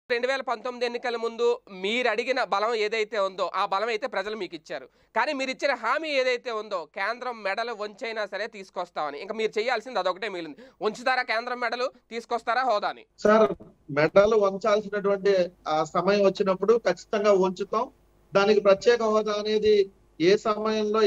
రెండు వేల పంతొమ్మిది ఎన్నికల ముందు మీరు అడిగిన బలం ఏదైతే ఉందో ఆ బలం అయితే ప్రజలు మీకు ఇచ్చారు కానీ మీరు ఇచ్చిన హామీ ఏదైతే ఉందో కేంద్రం మెడలు వంచైనా సరే తీసుకొస్తామని ఇంకా మీరు చేయాల్సింది అదొకటే మిగిలింది ఉంచుతారా కేంద్రం మెడలు తీసుకొస్తారా హోదాని సార్ మెడలు వంచాల్సినటువంటి ఆ సమయం వచ్చినప్పుడు ఖచ్చితంగా ఉంచుతాం దానికి ప్రత్యేక హోదా అనేది ఏ సమయంలో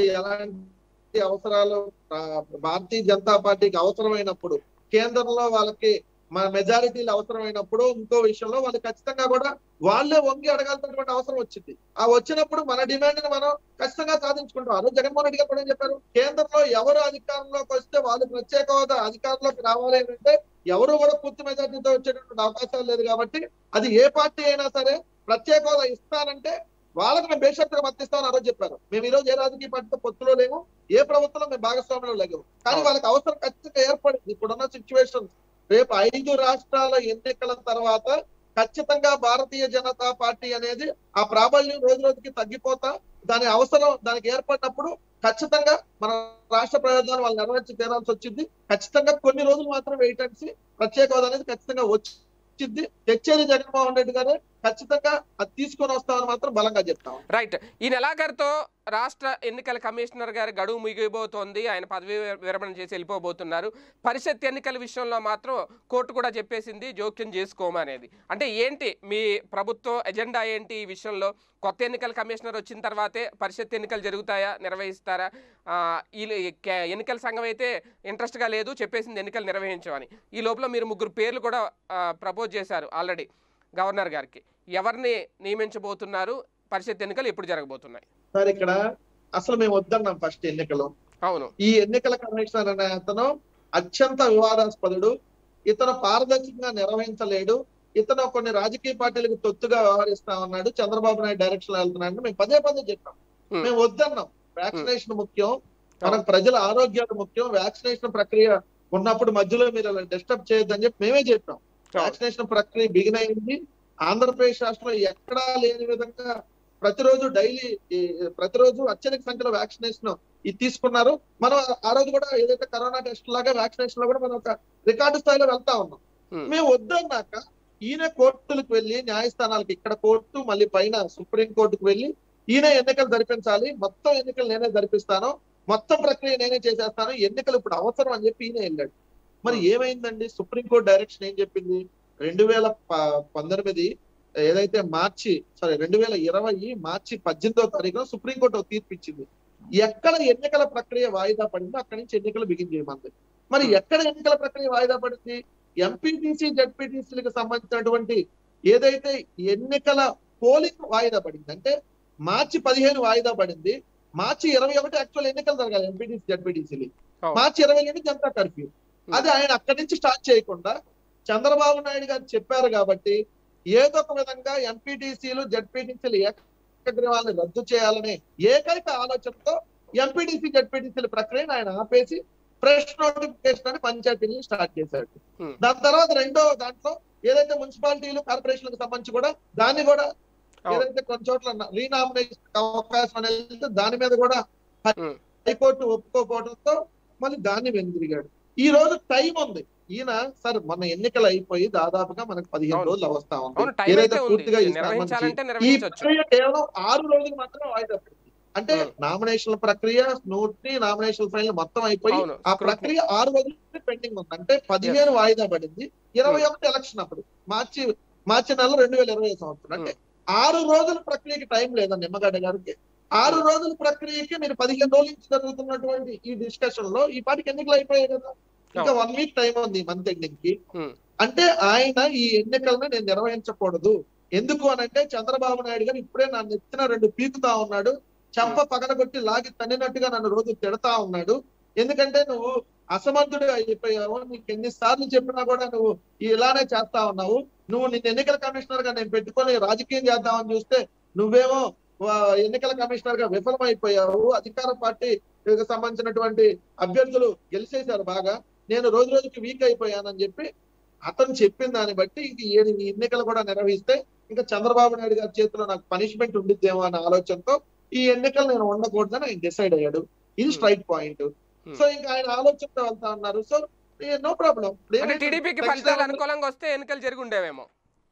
ఎలాంటి అవసరాలు ఆ, భారతీయ జనతా పార్టీకి అవసరమైనప్పుడు కేంద్రంలో వాళ్ళకి మన మెజారిటీలు అవసరమైనప్పుడు ఇంకో విషయంలో వాళ్ళు ఖచ్చితంగా కూడా వాళ్ళే వంగి అడగాల్సినటువంటి అవసరం వచ్చింది ఆ వచ్చినప్పుడు మన డిమాండ్ ని మనం ఖచ్చితంగా సాధించుకుంటాం ఆ రోజు జగన్మోహన్ రెడ్డి గారు కూడా ఏం చెప్పారు కేంద్రంలో ఎవరు అధికారంలోకి వస్తే వాళ్ళు ప్రత్యేక హోదా అధికారంలోకి రావాలి అని అంటే ఎవరు కూడా పూర్తి మెజార్టీతో వచ్చేటటువంటి అవకాశాలు లేదు కాబట్టి అది ఏ పార్టీ అయినా సరే ప్రత్యేక హోదా ఇస్తానంటే వాళ్ళకి మేము బేషరతుగా మద్దతిస్తామని ఆ రోజు చెప్పారు మేము ఈ రోజు ఏ రాజకీయ పార్టీతో పొత్తులో లేము ఏ ప్రభుత్వంలో మేము భాగస్వామ్యంలో లేము కానీ అవును. వాళ్ళకి అవసరం ఖచ్చితంగా ఏర్పడింది ఇప్పుడున్న సిచ్యువేషన్ రేపు ఐదు రాష్ట్రాల ఎన్నికల తర్వాత ఖచ్చితంగా భారతీయ జనతా పార్టీ అనేది ఆ ప్రాబల్యం రోజు రోజుకి తగ్గిపోతా దాని అవసరం దానికి ఏర్పడినప్పుడు ఖచ్చితంగా మన రాష్ట్ర ప్రయోజనాలు వాళ్ళు నెరవేర్చి తీరాల్సి వచ్చింది ఖచ్చితంగా కొన్ని రోజులు మాత్రం వెయిట్ అండ్ see. ప్రత్యేక హోదా అనేది ఖచ్చితంగా వచ్చింది తెచ్చేది జగన్మోహన్ రెడ్డి గారే ఖచ్చితంగా అది తీసుకొని వస్తామని మాత్రం బలంగా చెప్తాం రైట్ ఈ నెలాఖరుతో రాష్ట్ర ఎన్నికల కమిషనర్ గారి గడువు ముగిపోతోంది ఆయన పదవి విరమణ చేసి వెళ్ళిపోబోతున్నారు పరిషత్ ఎన్నికల విషయంలో మాత్రం కోర్టు కూడా చెప్పేసింది జోక్యం చేసుకోమనేది అంటే ఏంటి మీ ప్రభుత్వం ఎజెండా ఏంటి ఈ విషయంలో కొత్త ఎన్నికల కమిషనర్ వచ్చిన తర్వాతే పరిషత్ ఎన్నికలు జరుగుతాయా నిర్వహిస్తారా ఆ, ఈ కే- ఎన్నికల సంఘం అయితే ఇంట్రెస్ట్గా లేదు చెప్పేసింది ఎన్నికలు నిర్వహించమని ఈ లోపల మీరు ముగ్గురు పేర్లు కూడా ప్రపోజ్ చేశారు ఆల్రెడీ గవర్నర్ గారికి ఎవరిని నియమించబోతున్నారు పరిషత్ ఎన్నికలు ఎప్పుడు జరగబోతున్నాయి సార్ ఇక్కడ అసలు మేము వద్దన్నాం ఫస్ట్ ఎన్నికలు అవును ఈ ఎన్నికల కమిషనర్ అనే అతను అత్యంత వివాదాస్పదుడు ఇతను పారదర్శకంగా నిర్వహించలేడు ఇతను కొన్ని రాజకీయ పార్టీలకు తొత్తుగా వ్యవహరిస్తా ఉన్నాడు చంద్రబాబు నాయుడు డైరెక్షన్ లో వెళ్తున్నాడు మేము పదే పదే చెప్పాం Hmm. మేము వద్దన్నాం వ్యాక్సినేషన్ ముఖ్యం మనకు ప్రజల ఆరోగ్యాలు ముఖ్యం వ్యాక్సినేషన్ ప్రక్రియ ఉన్నప్పుడు మధ్యలో మీరు డిస్టర్బ్ చేయొద్దని చెప్పి మేమే చెప్పాం వ్యాక్సినేషన్ ప్రక్రియ బిగిన్ అయింది ఆంధ్రప్రదేశ్ రాష్ట్రంలో ఎక్కడా లేని విధంగా ప్రతిరోజు డైలీ ప్రతిరోజు అత్యధిక సంఖ్యలో వ్యాక్సినేషన్ ఇది తీసుకున్నారు మనం ఆ రోజు కూడా ఏదైతే కరోనా టెస్ట్ లాగా వ్యాక్సినేషన్ లో కూడా మనం ఒక రికార్డు స్థాయిలో వెళ్తా ఉన్నాం Hmm. మేము వద్దన్నాక ఈయన కోర్టులకు వెళ్ళి న్యాయస్థానాలకు ఇక్కడ కోర్టు మళ్ళీ పైన సుప్రీం కోర్టుకు వెళ్ళి ఈయన ఎన్నికలు జరిపించాలి మొత్తం ఎన్నికలు నేనే జరిపిస్తాను మొత్తం ప్రక్రియ నేనే చేసేస్తాను ఎన్నికలు ఇప్పుడు అవసరం అని చెప్పి ఈయన వెళ్ళాడు మరి ఏమైందండి సుప్రీంకోర్టు డైరెక్షన్ ఏం చెప్పింది రెండు వేల ప- పంతొమ్మిది ఏదైతే మార్చి సారీ రెండు వేల ఇరవై మార్చి పద్దెనిమిదో తారీఖున సుప్రీంకోర్టు ఒక తీర్పు ఇచ్చింది ఎక్కడ ఎన్నికల ప్రక్రియ వాయిదా పడిందో అక్కడి నుంచి ఎన్నికలు బిగిన్ చేయమంది మరి ఎక్కడ ఎన్నికల ప్రక్రియ వాయిదా పడింది ఎంపీటీసీ జడ్పీటీసీలకు సంబంధించినటువంటి ఏదైతే ఎన్నికల పోలింగ్ వాయిదా పడింది అంటే మార్చి పదిహేను వాయిదా పడింది మార్చి ఇరవై ఒకటి యాక్చువల్ ఎన్నికలు జరగాలి ఎంపీటీసీ జడ్పీటీసీలు అవును. మార్చి ఇరవై ఏడు జనతా కర్ఫ్యూ అది ఆయన అక్కడి నుంచి స్టార్ట్ చేయకుండా చంద్రబాబు నాయుడు గారు చెప్పారు కాబట్టి ఏదో ఒక విధంగా ఎంపీటీసీలు జడ్పీటీసీలు ఏకగ్రీవాలను రద్దు చేయాలనే ఏకైక ఆలోచనతో ఎంపీటీసీ జడ్పీటీసీల ప్రక్రియను ఆయన ఆపేసి ఫ్రెష్ నోటిఫికేషన్ అని పంచాయతీని స్టార్ట్ చేశాడు Hmm. దాని తర్వాత రెండో దాంట్లో ఏదైతే మున్సిపాలిటీలు కార్పొరేషన్లకు సంబంధించి కూడా దాన్ని కూడా అవును. ఏదైతే కొన్ని చోట్ల రీనామినేషన్ అవకాశం అనేది దాని మీద కూడా Hmm. హైకోర్టు ఒప్పుకోకపోవడంతో మళ్ళీ దాన్ని వెనుదిరిగాడు ఈ రోజు టైం ఉంది ఈయన సార్ మన ఎన్నికలు అయిపోయి దాదాపుగా మనకు పదిహేను అవును. రోజులు అవస్థా ఉంది అవును టైం ఏదైతే అయితే ఉంది పూర్తిగా ఈ సంబంధించి నిర్వహించాలంటే ఈ నిర్వహించవచ్చు ప్రక్రియ కేవలం ఆరు రోజులు మాత్రమే వాయిదా పడింది అంటే Hmm. నామినేషన్ ప్రక్రియ స్నూట్ని నామినేషన్ ఫైల్ మొత్తం అయిపోయి అవును ఆ scrutiny. ప్రక్రియ ఆరు రోజులు పెండింగ్ ఉంది అంటే పదిహేను వాయిదా పడింది ఇరవై ఒకటి ఎలక్షన్ అప్పుడు మార్చి మార్చి నెల రెండు వేల ఇరవై సంవత్సరం అంటే ఆరు రోజుల ప్రక్రియకి టైం లేదండి నిమ్మగడ్డ గారికి ఆరు రోజుల ప్రక్రియకి మీరు పదిహేను రోజుల నుంచి జరుగుతున్నటువంటి ఈ డిస్కషన్ లో ఈ పాటికి ఎన్నికలు అయిపోయాయి కదా ఇంకా వన్ వీక్ టైం ఉంది మంత్ ఎండింగ్ కి Hmm. అంటే ఆయన ఈ ఎన్నికలను నేను నిర్వహించకూడదు ఎందుకు అని అంటే చంద్రబాబు నాయుడు గారు ఇప్పుడే నన్ను ఎత్తిన రెండు పీకుతా ఉన్నాడు చంప పగలగొట్టి లాగి తన్నినట్టుగా నన్ను రోజు తిడతా ఉన్నాడు ఎందుకంటే నువ్వు అసమర్థుడిగా అయిపోయావు నీకు ఎన్నిసార్లు చెప్పినా కూడా నువ్వు ఇలానే చేస్తా ఉన్నావు నువ్వు నిన్ను ఎన్నికల కమిషనర్ గా నేను పెట్టుకొని రాజకీయం చేద్దామని చూస్తే నువ్వేమో ఆ, ఎన్నికల కమిషనర్ గా విఫలమైపోయావు అధికార పార్టీకి సంబంధించినటువంటి అభ్యర్థులు గెలిచేశారు బాగా నేను రోజు రోజుకి వీక్ అయిపోయానని చెప్పి అతను చెప్పిన దాన్ని బట్టి ఇంక ఈ ఈ ఎన్నికలు కూడా నిర్వహిస్తే ఇంకా చంద్రబాబు నాయుడు గారి చేతిలో నాకు పనిష్మెంట్ ఉండిద్దేమో అనే ఆలోచనతో ఈ ఎన్నికలు నేను ఉండకూడదని ఆయన డిసైడ్ అయ్యాడు ఇది Hmm. Strike point Hmm. So ఇంకా ఆయన ఆలోచనతో వెళ్తా ఉన్నారు సో నో ప్రాబ్లం అంటే టీడీపీకి ఫలితాలు అనుకూలంగా వస్తే ఎన్నికలు జరిగి ఉండేవేమో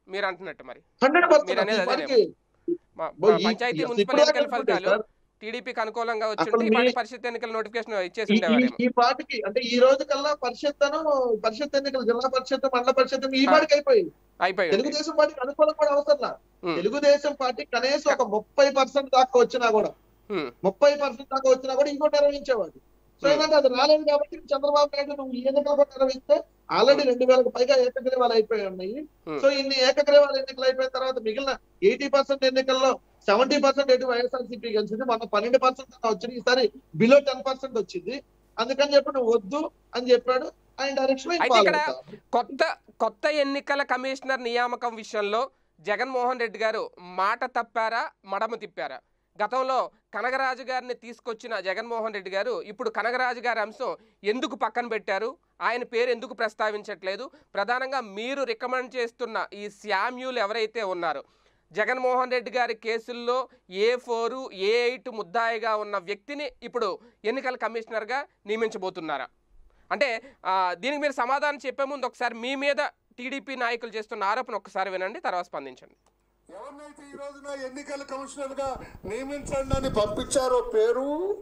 మీరు అంటున్నట్టు మరి హండ్రెడ్ మీరు అనేది పర్సెంట్ అదేనేమో. మా- బో, మా ఈ- పంచాయతీ అసలు మున్సిపల్ ఇప్పుడు ఎన్నికల దాకా ఫలితాలు సార్, టీడీపీకి అనుకూలంగా అక్కడ వచ్చింటే ఈ మీ- పాటి పరిషత్ ఎన్నికల నోటిఫికేషన్ ఇచ్చేసి ఈ- ఈ ఉండేవారేమో ఈ పాటికి అంటే ఈ రోజు కల్లా పరిషత్ అను పరిషత్ ఎన్నికలు జిల్లా పరిషత్ మండల పరిషత్ ఈ ఆ. పాటికి అయిపోయి అయిపోయి తెలుగుదేశం పార్టీకి అనుకూలం కూడా అవసరం ఉమ్. తెలుగుదేశం పార్టీ కనీసం ఒక ముప్పై పర్సెంట్ దాకా వచ్చినా కూడా ఉమ్, ముప్పై పర్సెంట్ దాకా వచ్చినా కూడా ఇంకోటి నిర్వహించేవాడు సో Hmm. ఏంటంటే అది రాలేదు కాబట్టి చంద్రబాబు నాయుడు నువ్వు ఈ ఎన్నికలు కూడా నిర్వహిస్తే ఆల్రెడీ రెండు వేలకు పైగా ఏకగ్రీవాలు అయిపోయి ఉన్నాయి Hmm. సో ఇన్ని ఏకగ్రీవాల ఎన్నికలు అయిపోయిన తర్వాత మిగిలిన ఎయిటీ పర్సెంట్ ఎన్నికల్లో సెవెంటీ పర్సెంట్ ఎటు వైఎస్ఆర్సీపీ గెలిచింది మన పన్నెండు పర్సెంట్ వచ్చింది ఈసారి బిలో టెన్ పర్సెంట్ వచ్చింది అందుకని చెప్పి నువ్వు వద్దు అని చెప్పాడు ఆయన డైరెక్షన్ అయితే ఇక్కడ కొత్త కొత్త ఎన్నికల కమిషనర్ నియామకం విషయంలో జగన్మోహన్ రెడ్డి గారు మాట తప్పారా మడమ తిప్పారా గతంలో కనగరాజు గారిని తీసుకొచ్చిన జగన్మోహన్ రెడ్డి గారు ఇప్పుడు కనగరాజు గారి అంశం ఎందుకు పక్కన పెట్టారు ఆయన పేరు ఎందుకు ప్రస్తావించట్లేదు ప్రధానంగా మీరు రికమెండ్ చేస్తున్న ఈ శామ్యూల్ ఎవరైతే ఉన్నారో జగన్మోహన్ రెడ్డి గారి కేసుల్లో ఏ ఫోరు ఏ ఎయిట్ ముద్దాయిగా ఉన్న వ్యక్తిని ఇప్పుడు ఎన్నికల కమిషనర్గా నియమించబోతున్నారా అంటే ఆ, దీనికి మీరు సమాధానం చెప్పే ముందు ఒకసారి మీ మీద టీడీపీ నాయకులు చేస్తున్న ఆరోపణ ఒకసారి వినండి తర్వాత స్పందించండి ఎవరినైతే ఈ రోజున ఎన్నికల కమిషనర్ గా నియమించండి అని పంపించారో పేరు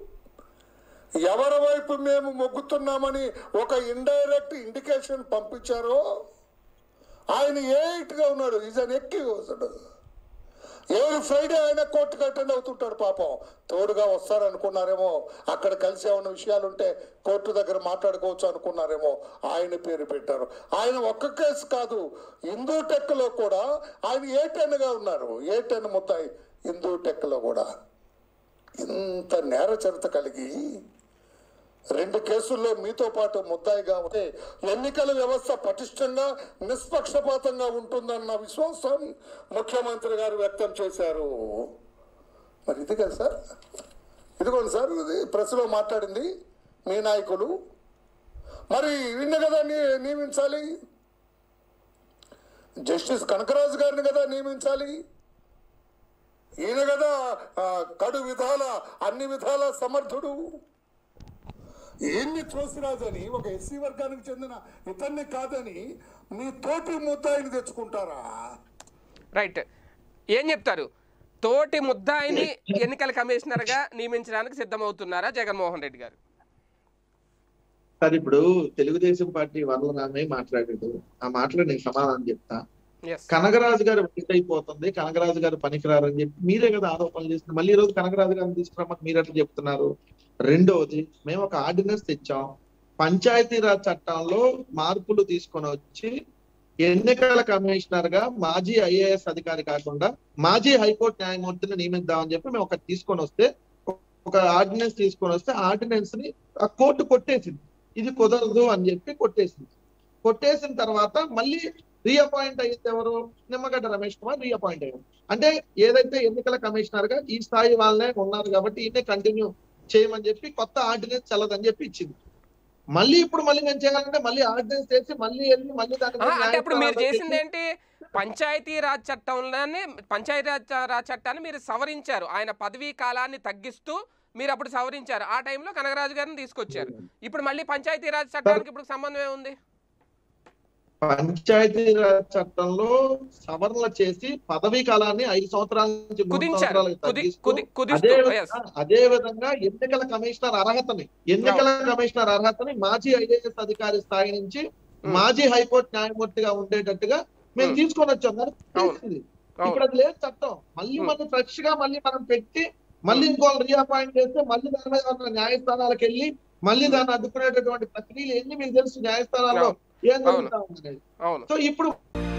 ఎవరి వైపు మేము మొగ్గుతున్నామని ఒక ఇండైరెక్ట్ ఇండికేషన్ పంపించారో ఆయన ఏ గా ఉన్నాడు ఈజ్ అన్ ఎక్కి ఎవరి ఫ్రైడే ఆయన కోర్టుకు అటెండ్ అవుతుంటాడు పాపం తోడుగా వస్తారనుకున్నారేమో అక్కడ కలిసి ఏమైనా విషయాలు ఉంటే కోర్టు దగ్గర మాట్లాడుకోవచ్చు అనుకున్నారేమో ఆయన పేరు పెట్టారు ఆయన ఒక్క కేసు కాదు హిందూ టెక్లో కూడా ఆయన ఏ టెన్గా ఉన్నారు ఏ టెన్ ముద్దాయి హిందూ టెక్లో కూడా ఇంత నేర చరిత కలిగి రెండు కేసుల్లో మీతో పాటు ముద్దాయిగా ఉంటే ఎన్నికల వ్యవస్థ పటిష్టంగా నిష్పక్షపాతంగా ఉంటుందన్న విశ్వాసం ముఖ్యమంత్రి గారు వ్యక్తం చేశారు మరి ఇది కదా సార్ ఇదిగోండి సార్ ఇది ప్రెస్లో మాట్లాడింది మీ నాయకులు మరి వీడిని కదా నీ- నియమించాలి జస్టిస్ కనకరాజు గారిని కదా నియమించాలి ఈయన కదా ఆ, కడు విధాల అన్ని విధాల సమర్థుడు ఈయన్ని త్రోసిరాజని ఒక ఎస్సీ వర్గానికి చెందిన ఇతన్ని కాదని మీ తోటి ముద్దాయిని తెచ్చుకుంటారా రైట్ ఏం చెప్తారు తోటి ముద్దాయిని ఎన్నికల కమిషనర్గా నియమించడానికి సిద్ధమవుతున్నారా జగన్మోహన్ రెడ్డి గారు సార్ ఇప్పుడు తెలుగుదేశం పార్టీ వరలరామే మాట్లాడాడు ఆ మాటలో నేను సమాధానం చెప్తా ఎస్ కనగరాజు గారు వయసు అయిపోతుంది కనగరాజు గారు పనికిరారని చెప్పి మీరే కదా ఆరోపణలు చేస్తున్నారు మళ్ళీ ఈ రోజు కనగరాజు గారిని తీసుకురమ్మని మీరు అట్లా చెప్తున్నారు రెండవది మేము ఒక ఆర్డినెన్స్ తెచ్చాం పంచాయతీరాజ్ చట్టంలో మార్పులు తీసుకొని వచ్చి ఎన్నికల కమిషనర్ గా మాజీ ఐఏఎస్ అధికారి కాకుండా మాజీ హైకోర్టు న్యాయమూర్తిని నియమిద్దామని చెప్పి మేము ఒకటి తీసుకొని వస్తే ఒక ఆర్డినెన్స్ తీసుకొని వస్తే ఆర్డినెన్స్ ని ఆ కోర్టు కొట్టేసింది ఇది కుదరదు అని చెప్పి కొట్టేసింది కొట్టేసిన తర్వాత మళ్ళీ రీఅపాయింట్ అయ్యింది ఎవరు నిమ్మగడ్డ రమేష్ కుమార్ రీఅపాయింట్ అయ్యారు అంటే ఏదైతే ఎన్నికల కమిషనర్ గా ఈ స్థాయి వాళ్ళనే ఉన్నారు కాబట్టి ఈయనే కంటిన్యూ చేయమని చెప్పి కొత్త ఆర్డినెన్స్ చల్లదని చెప్పి ఇచ్చింది మళ్ళీ ఇప్పుడు మళ్ళీ నేను చేయాలంటే మళ్ళీ ఆర్డినెన్స్ చేసి మళ్ళీ వెళ్ళి మళ్ళీ దాని ఆ, మీద అంటే ఇప్పుడు మీరు న్యాయస్థానాల్లో చేసింది ఏంటి పంచాయతీ రాజ్ చట్టంలోనే పంచాయతీ రాజ్ రాజ్ చట్టాన్ని మీరు సవరించారు ఆయన పదవీ కాలాన్ని తగ్గిస్తూ మీరు అప్పుడు సవరించారు ఆ టైంలో కనగరాజు గారిని తీసుకొచ్చారు ఇప్పుడు మళ్ళీ పంచాయతీ రాజ్ చట్టానికి ఇప్పుడు సంబంధం ఏముంది పంచాయతీరాజ్ చట్టంలో సవరణలు చేసి పదవీ కాలాన్ని ఐదు సంవత్సరాల నుంచి మూడు కుదించారు సంవత్సరాలకు కుది తగ్గిస్తూ కుది కుదిస్తూ అదే yes. విధంగా అదే విధంగా ఎన్నికల కమిషనర్ అర్హతని ఎన్నికల కమిషనర్ అర్హతని మాజీ ఐఏఎస్ అధికారి స్థాయి నుంచి Hmm. మాజీ హైకోర్టు న్యాయమూర్తిగా ఉండేటట్టుగా మేము Hmm. తీసుకొని వచ్చాం దాన్ని అవును. చేసింది. అవును ఇప్పుడు అది లేదు చట్టం మళ్ళీ Hmm. మనం ఫ్రెష్ గా మళ్ళీ మనం పెట్టి మళ్ళీ ఇంకో రీఅపాయింట్ చేస్తే మళ్ళీ దాని మీద ఉన్న న్యాయస్థానాలకు వెళ్ళి మళ్ళీ దాన్ని అడ్డుకునేటటువంటి ప్రక్రియలు ఎన్ని మీకు తెలుసు న్యాయస్థానాల్లో ఏం జరుగుతా ఉంది అనేది. అవును సో ఇప్పుడు